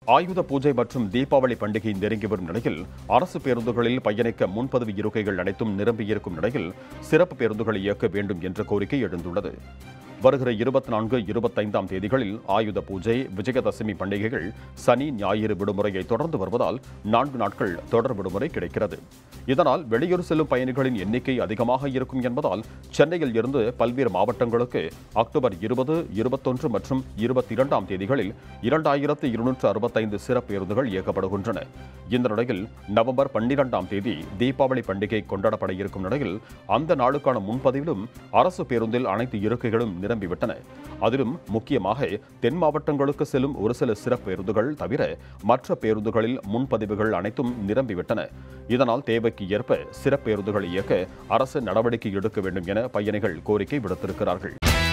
ஆயுத பூஜை மற்றும் தீபாவளி பண்டிகை நெருங்கி வரும் நிலையில் அரசு பேருந்துகளில் பயணிக்க முன்பதிவு இருக்கைகள் அனைத்தும் நிரம்பியிருக்கும் நிலையில் சிறப்பு பேருந்துகளை இயக்க வேண்டும் என்ற கோரிக்கை எழுந்துள்ளது வருகிற இருபத்தி நான்கு இருபத்தைந்தாம் தேதிகளில் ஆயுத பூஜை விஜயதசமி பண்டிகைகள் சனி ஞாயிறு விடுமுறையை தொடர்ந்து வருவதால் நான்கு நாட்கள் தொடர் விடுமுறை கிடைக்கிறது இதனால் வெளியூர் செல்லும் பயணிகளின் எண்ணிக்கை அதிகமாக இருக்கும் என்பதால் சென்னையில் இருந்து பல்வேறு மாவட்டங்களுக்கு அக்டோபர் இருபது இருபத்தொன்று மற்றும் இருபத்தி இரண்டாம் தேதிகளில் இரண்டாயிரத்து இருநூற்று அறுபத்தைந்து சிறப்பு பேருந்துகள் இயக்கப்படுகின்றன இந்த நிலையில் நவம்பர் பன்னிரெண்டாம் தேதி தீபாவளி பண்டிகை கொண்டாடப்பட இருக்கும் நிலையில் அந்த நாளுக்கான முன்பதிவிலும் அரசு பேருந்தில் அனைத்து இருக்கைகளும் நிரம்பிவிட்டன அதிலும் முக்கியமாக தென் மாவட்டங்களுக்கு செல்லும் ஒரு சில சிறப்பு பேருந்துகள் தவிர மற்ற பேருந்துகளில் முன்பதிவுகள் அனைத்தும் நிரம்பிவிட்டன இதனால் தேவைக்கு ஏற்ப சிறப்பு பேருந்துகளை இயக்க அரசு நடவடிக்கை எடுக்க வேண்டும் என பயணிகள் கோரிக்கை விடுத்திருக்கிறார்கள்